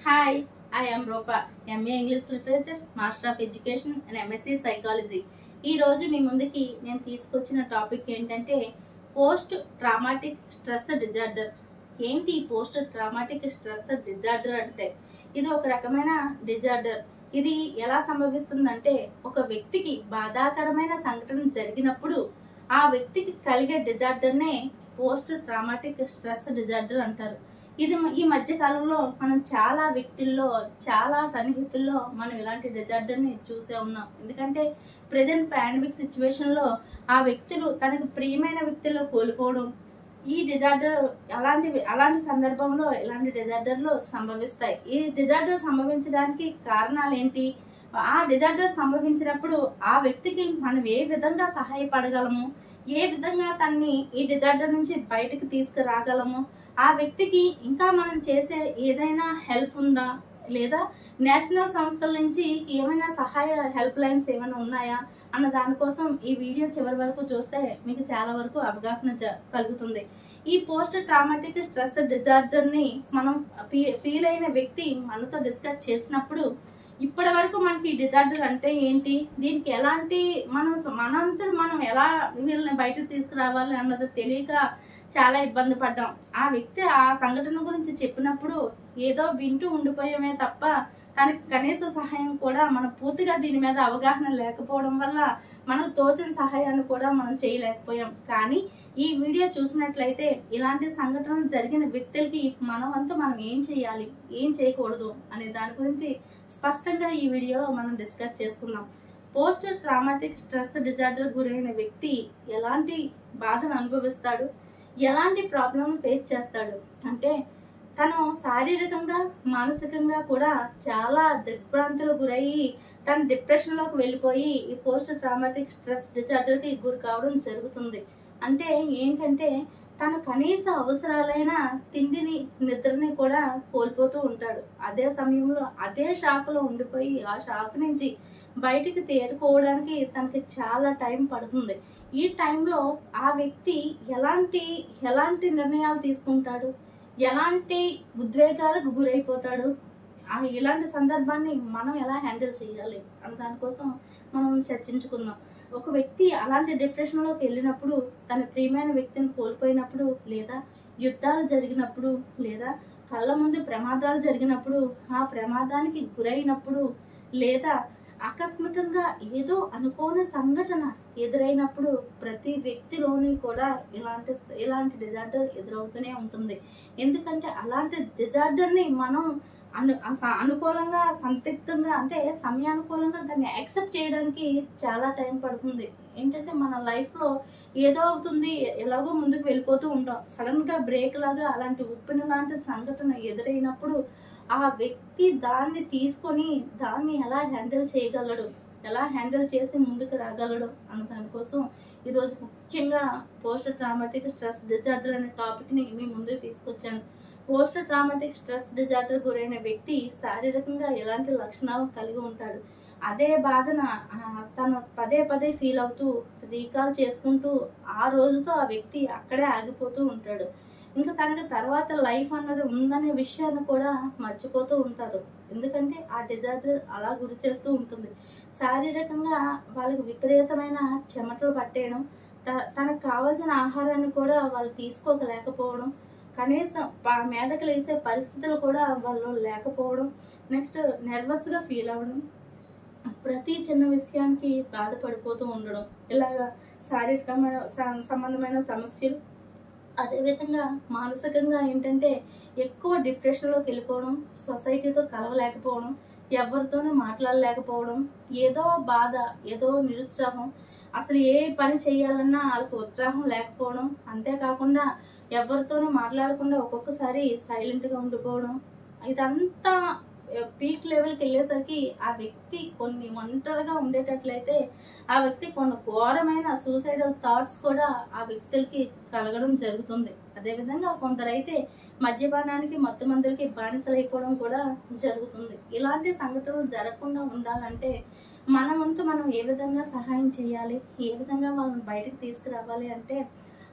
hi I am Roopa M A English literature master of education and M Sc psychology ఈ రోజు మీ ముందుకి నేను తీసుకొచ్చిన టాపిక్ ఏంటంటే పోస్ట్ ట్రామాటిక్ స్ట్రెస్ డిజార్డర్ ఏంటి పోస్ట్ ట్రామాటిక్ స్ట్రెస్ డిజార్డర్ అంటే ఇది ఒక రకమైన డిజార్డర్ ఇది ఎలా సంభవిస్తుందంటే ఒక వ్యక్తికి బాధాకరమైన సంఘటన జరిగినప్పుడు ఆ వ్యక్తికి కలిగే డిజార్డర్నే పోస్ట్ ట్రామాటిక్ స్ట్రెస్ డిజార్డర్ అంటారు ఇది మ- ఈ మధ్య కాలంలో మనం చాలా వ్యక్తుల్లో చాలా సన్నిహితుల్లో మనం ఇలాంటి డిజార్డర్ ని చూసే ఉన్నాం ఎందుకంటే ప్రజెంట్ పాండమిక్ సిచ్యువేషన్ లో ఆ వ్యక్తులు తనకు ప్రియమైన వ్యక్తులు కోల్పోవడం ఈ డిజార్డర్ అలాంటి అలాంటి సందర్భంలో ఇలాంటి డిజార్డర్లు సంభవిస్తాయి ఈ డిజార్డర్ సంభవించడానికి కారణాలు ఏంటి ఆ డిజార్డర్ సంభవించినప్పుడు ఆ వ్యక్తికి మనం ఏ విధంగా సహాయపడగలము ఏ విధంగా తన్ని ఈ డిజార్డర్ నుంచి బయటకు తీసుకురాగలము ఆ వ్యక్తికి ఇంకా మనం చేసే ఏదైనా హెల్ప్ ఉందా లేదా నేషనల్ సంస్థల నుంచి ఏమైనా సహాయ హెల్ప్ లైన్స్ ఏమైనా ఉన్నాయా అన్న దానికోసం ఈ వీడియో చివరి వరకు చూస్తే మీకు చాలా వరకు అవగాహన జ- కలుగుతుంది ఈ పోస్ట్ ట్రామాటిక్ స్ట్రెస్ డిజార్డర్ ని మనం ఫీల్ అయిన వ్యక్తి మనతో డిస్కస్ చేసినప్పుడు ఇప్పటి వరకు మనకి ఈ డిజార్డర్ అంటే ఏంటి దీనికి ఎలాంటి మనం మనంతా మనం ఎలా వీళ్ళని బయటకు తీసుకురావాలి అన్నది తెలియక చాలా ఇబ్బంది పడ్డాం ఆ వ్యక్తి ఆ సంఘటన గురించి చెప్పినప్పుడు ఏదో వింటూ ఉండిపోయామే తప్ప తనకి కనీస సహాయం కూడా మనం పూర్తిగా దీని మీద అవగాహన లేకపోవడం వల్ల మనకు తోచిన సహాయాన్ని కూడా మనం చేయలేకపోయాం కానీ ఈ వీడియో చూసినట్లయితే ఇలాంటి సంఘటనలు జరిగిన వ్యక్తులకి మనం అంతా మనం ఏం చేయాలి ఏం చేయకూడదు అనే దాని గురించి స్పష్టంగా ఈ వీడియోలో మనం డిస్కస్ చేసుకుందాం పోస్ట్ ట్రామాటిక్ స్ట్రెస్ డిజార్డర్ గురైన వ్యక్తి ఎలాంటి బాధను అనుభవిస్తాడు ఎలాంటి ప్రాబ్లమ్ ఫేస్ చేస్తాడు అంటే తను శారీరకంగా మానసికంగా కూడా చాలా దిగ్భ్రాంతులు గురయ్యి తను డిప్రెషన్లోకి వెళ్ళిపోయి ఈ పోస్ట్ ట్రామాటిక్ స్ట్రెస్ డిజార్డర్కి గురి కావడం జరుగుతుంది అంటే ఏంటంటే తన కనీస అవసరాలైన తిండిని నిద్రని కూడా కోల్పోతూ ఉంటాడు అదే సమయంలో అదే షాక్లో ఉండిపోయి ఆ షాక్ నుంచి బయటికి తేరుకోవడానికి తనకి చాలా టైం పడుతుంది ఈ టైంలో ఆ వ్యక్తి ఎలాంటి ఎలాంటి నిర్ణయాలు తీసుకుంటాడు ఎలాంటి ఉద్వేగాలకు గురైపోతాడు ఆ ఇలాంటి సందర్భాన్ని మనం ఎలా హ్యాండిల్ చేయాలి అన్న దానికోసం మనం చర్చించుకుందాం ఒక వ్యక్తి అలాంటి డిప్రెషన్లోకి వెళ్ళినప్పుడు తన ప్రియమైన వ్యక్తిని కోల్పోయినప్పుడు లేదా యుద్ధాలు జరిగినప్పుడు లేదా కళ్ళ ముందు ప్రమాదాలు జరిగినప్పుడు ఆ ప్రమాదానికి గురైనప్పుడు లేదా ఆకస్మికంగా ఏదో అనుకోని సంఘటన ఎదురైనప్పుడు ప్రతి వ్యక్తిలోని కూడా ఇలాంటి ఇలాంటి డిజార్డర్ ఎదురవుతూనే ఉంటుంది ఎందుకంటే అలాంటి డిజార్డర్ని మనం అను అస- అనుకూలంగా సందిగ్ధంగా అంటే సమయానుకూలంగా దాన్ని యాక్సెప్ట్ చేయడానికి చాలా టైం పడుతుంది ఏంటంటే మన లైఫ్లో ఏదో అవుతుంది ఎలాగో ముందుకు వెళ్ళిపోతూ ఉంటాం సడన్గా బ్రేక్ లాగా అలాంటి ఉప్పిన లాంటి సంఘటన ఎదురైనప్పుడు ఆ వ్యక్తి దాన్ని తీసుకొని దాన్ని ఎలా హ్యాండిల్ చేయగలడు ఎలా హ్యాండిల్ చేసి ముందుకు రాగలడు అన్న దానికోసం ఈరోజు ముఖ్యంగా పోస్ట్ ట్రామాటిక్ స్ట్రెస్ డిజార్డర్ అనే టాపిక్ని మీ ముందుకు తీసుకొచ్చాను పోస్ట్ ట్రామాటిక్ స్ట్రెస్ డిజార్డర్ గురైన వ్యక్తి శారీరకంగా ఎలాంటి లక్షణాలు కలిగి ఉంటాడు అదే బాధన ఆ, తను పదే పదే ఫీల్ అవుతూ రీకాల్ చేసుకుంటూ ఆ రోజుతో ఆ వ్యక్తి అక్కడే ఆగిపోతూ ఉంటాడు ఇంకా తనకి తర్వాత లైఫ్ అన్నది ఉందనే విషయాన్ని కూడా మర్చిపోతూ ఉంటారు ఎందుకంటే ఆ డిజార్డర్ అలా గురి చేస్తూ ఉంటుంది శారీరకంగా వాళ్ళకి విపరీతమైన చెమటలు పట్టేయడం త- తనకు కావాల్సిన ఆహారాన్ని కూడా వాళ్ళు తీసుకోలేకపోవడం కనీసం ప- మీదకి లేసే పరిస్థితులు కూడా వాళ్ళు లేకపోవడం నెక్స్ట్ నర్వస్గా ఫీల్ అవ్వడం ప్రతి చిన్న విషయానికి బాధపడిపోతూ ఉండడం ఇలాగా శారీరకమైన స- సంబంధమైన సమస్యలు అదేవిధంగా మానసికంగా ఏంటంటే ఎక్కువ డిప్రెషన్లోకి వెళ్ళిపోవడం సొసైటీతో కలవలేకపోవడం ఎవరితోనూ మాట్లాడలేకపోవడం ఏదో బాధ ఏదో నిరుత్సాహం అసలు ఏ పని చేయాలన్నా వాళ్ళకి ఉత్సాహం లేకపోవడం అంతేకాకుండా ఎవరితోనూ మాట్లాడకుండా ఒక్కొక్కసారి సైలెంట్గా ఉండిపోవడం ఇదంతా పీక్ లెవెల్కి వెళ్ళేసరికి ఆ వ్యక్తి కొన్ని ఒంటరిగా ఉండేటట్లయితే ఆ వ్యక్తి కొన్ని ఘోరమైన సూసైడల్ థాట్స్ కూడా ఆ వ్యక్తులకి కలగడం జరుగుతుంది అదేవిధంగా కొందరైతే మద్యపానానికి మత్తు మందులకి బానిసలైపోవడం కూడా జరుగుతుంది ఇలాంటి సంఘటనలు జరగకుండా ఉండాలంటే మన వంతు మనం ఏ విధంగా సహాయం చేయాలి ఏ విధంగా వాళ్ళని బయటకు తీసుకురావాలి అంటే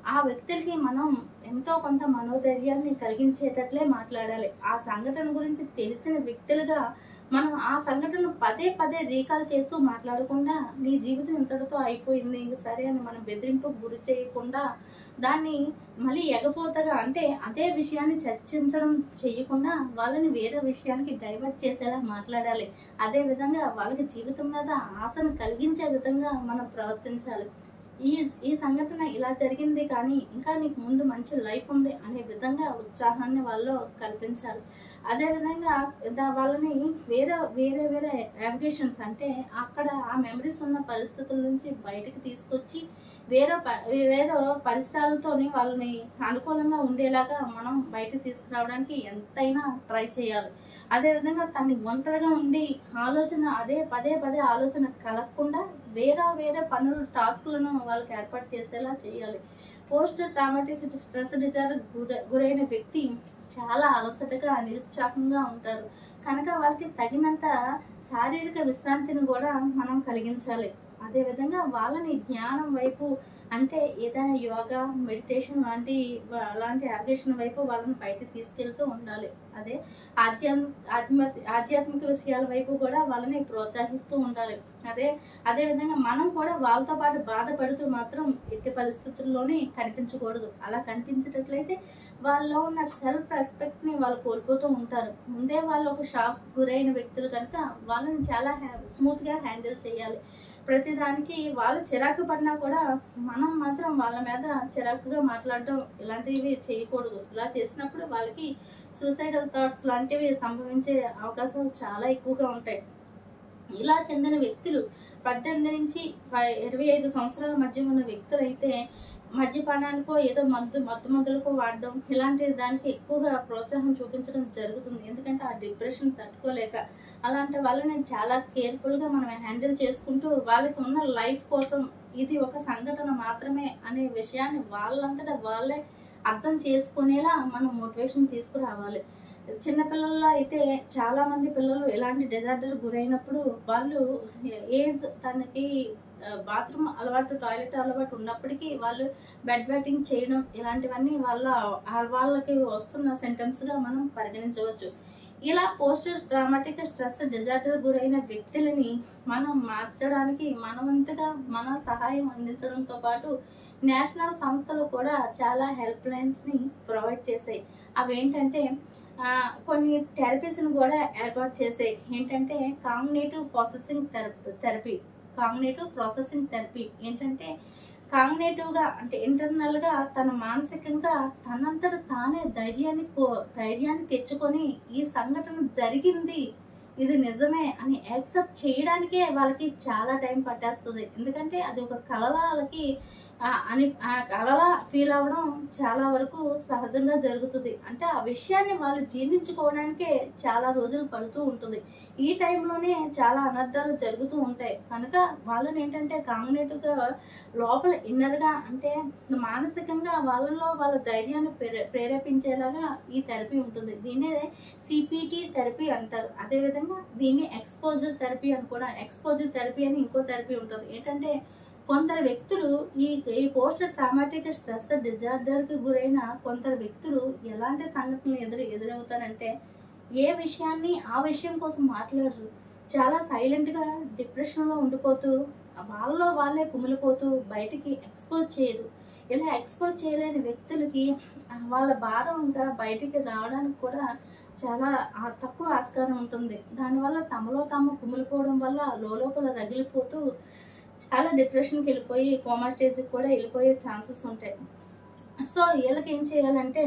ఆ వ్యక్తులకి మనం ఎంతో కొంత మనోధైర్యాన్ని కలిగించేటట్లే మాట్లాడాలి ఆ సంఘటన గురించి తెలిసిన వ్యక్తులుగా మనం ఆ సంఘటనను పదే పదే రీకాల్ చేస్తూ మాట్లాడకుండా నీ జీవితం ఇంతటితో అయిపోయింది ఇంక సరే అని మనం బెదిరింపు గురి చేయకుండా దాన్ని మళ్ళీ ఎగపోతగా అంటే అదే విషయాన్ని చర్చించడం చేయకుండా వాళ్ళని వేరే విషయానికి డైవర్ట్ చేసేలా మాట్లాడాలి అదే విధంగా వాళ్ళకి జీవితం మీద ఆశను కలిగించే విధంగా మనం ప్రవర్తించాలి ఈ ఈ సంఘటన ఇలా జరిగింది కానీ ఇంకా నీకు ముందు మంచి లైఫ్ ఉంది అనే విధంగా ఉత్సాహాన్ని వాళ్ళు కల్పించాలి అదేవిధంగా దా- వాళ్ళని వేరే వేరే వేరే యావిగేషన్స్ అంటే అక్కడ ఆ మెమరీస్ ఉన్న పరిస్థితుల నుంచి బయటకు తీసుకొచ్చి వేరే ప- వేరే పరిసరాలతోని వాళ్ళని అనుకూలంగా ఉండేలాగా మనం బయటకు తీసుకురావడానికి ఎంతైనా ట్రై చేయాలి అదేవిధంగా తన్ని ఒంటరిగా ఉండి ఆలోచన అదే పదే పదే ఆలోచన కలగకుండా వేరే వేరే పనులు టాస్క్లను వాళ్ళకి ఏర్పాటు చేసేలా చేయాలి పోస్ట్ ట్రామాటిక్ స్ట్రెస్ డిజార్డర్ గుర గురైన వ్యక్తి చాలా అలసటగా నిరుత్సాహంగా ఉంటారు కనుక వాళ్ళకి తగినంత శారీరక విశ్రాంతిని కూడా మనం కలిగించాలి అదేవిధంగా వాళ్ళని జ్ఞానం వైపు అంటే ఏదైనా యోగా మెడిటేషన్ లాంటి వా- అలాంటి యావిగేషన్ వైపు వాళ్ళని బయటకు తీసుకెళ్తూ ఉండాలి అదే ఆధ్యాత్మ ఆత్మ ఆధ్యాత్మిక విషయాల వైపు కూడా వాళ్ళని ప్రోత్సహిస్తూ ఉండాలి అదే అదే విధంగా మనం కూడా వాళ్ళతో పాటు బాధపడుతూ మాత్రం ఎట్టి పరిస్థితుల్లోనే కనిపించకూడదు అలా కనిపించేటట్లయితే వాళ్ళలో ఉన్న సెల్ఫ్ రెస్పెక్ట్ ని వాళ్ళు కోల్పోతూ ఉంటారు ముందే వాళ్ళు ఒక షాక్ గురైన వ్యక్తులు కనుక వాళ్ళని చాలా స్మూత్ గా హ్యాండిల్ చేయాలి ప్రతిదానికి వాళ్ళు చిరాకు పడినా కూడా మనం మాత్రం వాళ్ళ మీద చిరాకుగా మాట్లాడడం ఇలాంటివి చేయకూడదు ఇలా చేసినప్పుడు వాళ్ళకి సూసైడల్ థాట్స్ లాంటివి సంభవించే అవకాశాలు చాలా ఎక్కువగా ఉంటాయి ఇలా చెందిన వ్యక్తులు పద్దెనిమిది నుంచి ప- ఇరవై ఐదు సంవత్సరాల మధ్య ఉన్న వ్యక్తులు అయితే మద్యపానానికో ఏదో మద్దు మత్తు మందులకో వాడడం ఇలాంటి దానికి ఎక్కువగా ప్రోత్సాహం చూపించడం జరుగుతుంది ఎందుకంటే ఆ డిప్రెషన్ తట్టుకోలేక అలాంటి వాళ్ళని చాలా కేర్ఫుల్గా మనం హ్యాండిల్ చేసుకుంటూ వాళ్ళకి ఉన్న లైఫ్ కోసం ఇది ఒక సంఘటన మాత్రమే అనే విషయాన్ని వాళ్ళంతటా వాళ్ళే అర్థం చేసుకునేలా మనం మోటివేషన్ తీసుకురావాలి చిన్నపిల్లల్లో అయితే చాలా మంది పిల్లలు ఇలాంటి డిజార్డర్ గురైనప్పుడు వాళ్ళు ఏజ్ తనకి బాత్రూమ్ అలవాటు టాయిలెట్ అలవాటు ఉన్నప్పటికీ వాళ్ళు బెడ్ బ్యాటింగ్ చేయడం ఇలాంటివన్నీ వాళ్ళ ఆ- వాళ్ళకి వస్తున్న symptoms గా మనం పరిగణించవచ్చు ఇలా పోస్ట్ ట్రామాటిక్ స్ట్రెస్ డిజార్డర్ గురైన వ్యక్తులని మనం మార్చడానికి మనవంతుగా మన సహాయం అందించడంతో పాటు నేషనల్ సంస్థలు కూడా చాలా హెల్ప్ లైన్స్ ని ప్రొవైడ్ చేసాయి అవి ఏంటంటే ఆ, కొన్ని థెరపీస్ని కూడా ఏర్పాటు చేసాయి ఏంటంటే cognitive processing therapy cognitive processing therapy ఏంటంటే కాంగ్నేటివ్ గా అంటే ఇంటర్నల్ గా తన మానసికంగా తనంతట తానే ధైర్యాన్ని కో- ధైర్యాన్ని తెచ్చుకొని ఈ సంఘటన జరిగింది ఇది నిజమే అని యాక్సెప్ట్ చేయడానికే వాళ్ళకి చాలా టైం పట్టేస్తుంది ఎందుకంటే అది ఒక కళలా వాళ్ళకి ఆ, అని ఆ కళలా ఫీల్ అవ్వడం చాలా వరకు సహజంగా జరుగుతుంది అంటే ఆ విషయాన్ని వాళ్ళు జీర్ణించుకోవడానికే చాలా రోజులు పడుతూ ఉంటుంది ఈ టైంలోనే చాలా అనర్థాలు జరుగుతూ ఉంటాయి కనుక వాళ్ళని ఏంటంటే కాంగ్నేటివ్ గా లోపల ఇన్నర్ గా అంటే మానసికంగా వాళ్ళలో వాళ్ళ ధైర్యాన్ని ప్రేరే- ప్రేరేపించేలాగా ఈ థెరపీ ఉంటుంది దీన్నే సిపిటి థెరపీ అంటారు అదే విధంగా దీన్ని ఎక్స్పోజర్ థెరపీ అని కూడా ఎక్స్పోజర్ థెరపీ అని ఇంకో థెరపీ ఉంటుంది ఏంటంటే కొందరు వ్యక్తులు ఈ ఈ పోస్ట్ ట్రామాటిక్ స్ట్రెస్ డిజార్డర్ కి గురైన కొందరు వ్యక్తులు ఎలాంటి సంఘటనలు ఎదురు ఎదురవుతారంటే ఏ విషయాన్ని ఆ విషయం కోసం మాట్లాడరు చాలా సైలెంట్ గా డిప్రెషన్ లో ఉండిపోతూ వాళ్ళలో వాళ్ళే కుమిలిపోతూ బయటికి ఎక్స్పోజ్ చేయరు ఇలా ఎక్స్పోజ్ చేయలేని వ్యక్తులకి ఆ, వాళ్ళ భారం ఇంకా బయటికి రావడానికి కూడా చాలా ఆ, తక్కువ ఆస్కారం ఉంటుంది దానివల్ల తమలో తాము కుమిలిపోవడం వల్ల లోపల రగిలిపోతూ చాలా డిప్రెషన్కి వెళ్ళిపోయి కోమా స్టేజ్కి కూడా వెళ్ళిపోయే ఛాన్సెస్ ఉంటాయి సో వీళ్ళకి ఏం చేయాలంటే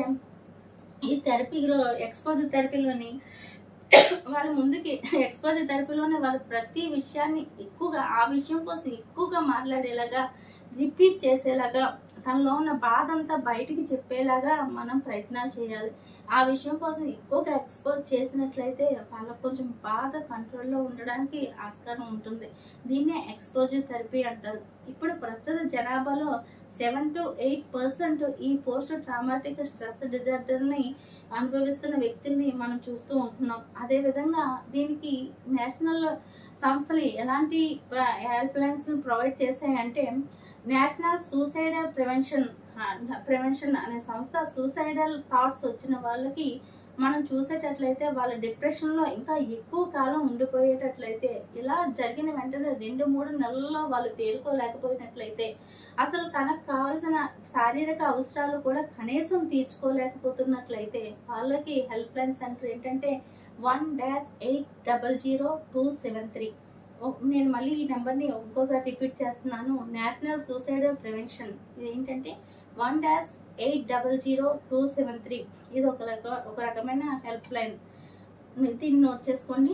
ఈ థెరపీలో ఎక్స్పోజర్ థెరపీలోని వాళ్ళ ముందుకి ఎక్స్పోజర్ థెరపీలోనే వాళ్ళు ప్రతి విషయాన్ని ఎక్కువగా ఆ విషయం కోసం ఎక్కువగా మాట్లాడేలాగా రిపీట్ చేసేలాగా తనలో ఉన్న బాధ అంతా బయటికి చెప్పేలాగా మనం ప్రయత్నాలు చేయాలి ఆ విషయం కోసం ఎక్కువగా ఎక్స్పోజ్ చేసినట్లయితే వాళ్ళకు కొంచెం బాధ కంట్రోల్లో ఉండడానికి ఆస్కారం ఉంటుంది దీన్నే ఎక్స్పోజర్ థెరపీ అంటారు ఇప్పుడు ప్రస్తుత జనాభాలో సెవెన్ టు ఎయిట్ పర్సెంట్ ఈ పోస్ట్ ట్రామాటిక్ స్ట్రెస్ డిజార్డర్ని అనుభవిస్తున్న వ్యక్తుల్ని మనం చూస్తూ ఉంటున్నాం అదేవిధంగా దీనికి నేషనల్ సంస్థలు ఎలాంటి హెల్ప్ లైన్స్ ప్రొవైడ్ చేశాయంటే నేషనల్ సూసైడల్ ప్రివెన్షన్ ప్రివెన్షన్ అనే సంస్థ సూసైడల్ థాట్స్ వచ్చిన వాళ్ళకి మనం చూసేటట్లయితే వాళ్ళ డిప్రెషన్లో ఇంకా ఎక్కువ కాలం ఉండిపోయేటట్లయితే ఇలా జరిగిన వెంటనే రెండు మూడు నెలల్లో వాళ్ళు తేరుకోలేకపోయినట్లయితే అసలు తనకు కావాల్సిన శారీరక అవసరాలు కూడా కనీసం తీర్చుకోలేకపోతున్నట్లయితే వాళ్ళకి హెల్ప్ లైన్ సెంటర్ ఏంటంటే one dash eight double zero two seven three నేను మళ్ళీ ఈ నెంబర్ని ఇంకోసారి రిపీట్ చేస్తున్నాను నేషనల్ సూసైడ్ ప్రివెన్షన్ ఇది ఏంటంటే one dash eight double zero two seven three ఇది ఒక రక ఒక రకమైన హెల్ప్ లైన్ దీన్ని నోట్ చేసుకోండి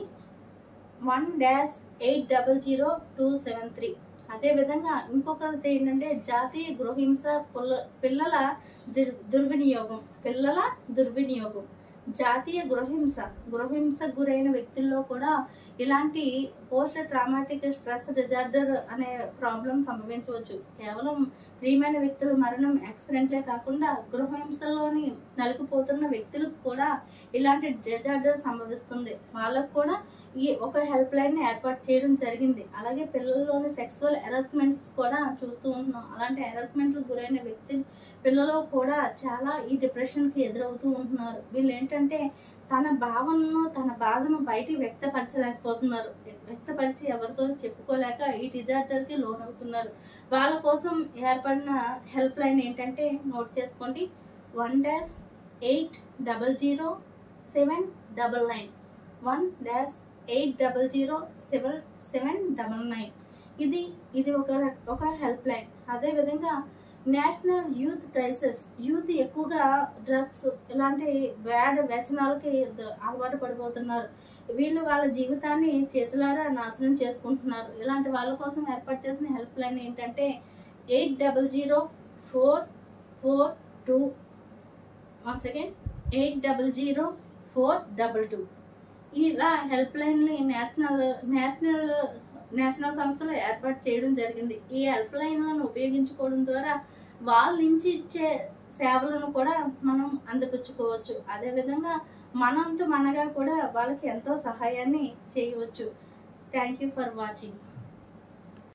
one dash eight double zero two seven three అదేవిధంగా ఇంకొకటి ఏంటంటే జాతీయ గృహహింస పుల్ల పిల్లల దుర్ దుర్వినియోగం పిల్లల దుర్వినియోగం జాతీయ గృహహింస గృహహింసకు గురైన వ్యక్తుల్లో కూడా ఇలాంటి పోస్ట్ ట్రామాటిక్ స్ట్రెస్ డిజార్డర్ అనే ప్రాబ్లం సంభవించవచ్చు కేవలం ప్రియమైన వ్యక్తుల మరణం యాక్సిడెంట్లే కాకుండా గృహహింసలోని నలిగిపోతున్న వ్యక్తులకు కూడా ఇలాంటి డిజార్డర్ సంభవిస్తుంది వాళ్ళకు కూడా ఈ ఒక హెల్ప్ లైన్ ఏర్పాటు చేయడం జరిగింది అలాగే పిల్లల్లోని సెక్సువల్ హెరాస్మెంట్స్ కూడా చూస్తూ ఉంటున్నాం అలాంటి హెరాస్మెంట్లకు గురైన వ్యక్తి పిల్లలు కూడా చాలా ఈ డిప్రెషన్కి ఎదురవుతూ ఉంటున్నారు వీళ్ళు ఏంటంటే తన భావనను తన బాధను బయటికి వ్యక్తపరచలేకపోతున్నారు వ్యక్తపరిచి ఎవరితో చెప్పుకోలేక ఈ డిజార్డర్కి లోనవుతున్నారు వాళ్ళ కోసం ఏర్పడిన హెల్ప్ లైన్ ఏంటంటే నోట్ చేసుకోండి one dash eight double zero seven double nine one dash eight double zero seven seven double nine ఇది ఇది ఒక రక- ఒక హెల్ప్ లైన్ అదేవిధంగా నేషనల్ యూత్ క్రైసిస్ యూత్ ఎక్కువగా డ్రగ్స్ ఇలాంటి బ్యాడ్ వ్యసనాలకి ద- అలవాటు పడిపోతున్నారు వీళ్ళు వాళ్ళ జీవితాన్ని చేతులారా నాశనం చేసుకుంటున్నారు ఇలాంటి వాళ్ళ కోసం ఏర్పాటు చేసిన హెల్ప్ లైన్ ఏంటంటే eight double zero four four two one second eight double zero four double two ఇలా హెల్ప్ లైన్ని నేషనల్ నేషనల్ నేషనల్ సంస్థలు ఏర్పాటు చేయడం జరిగింది ఈ హెల్ప్ లైన్లను ఉపయోగించుకోవడం ద్వారా వాళ్ళ నుంచి ఇచ్చే సేవలను కూడా మనం అందిపుచ్చుకోవచ్చు అదేవిధంగా మనంతు మనగా కూడా వాళ్ళకి ఎంతో సహాయాన్ని చేయవచ్చు థ్యాంక్ యూ ఫర్ వాచింగ్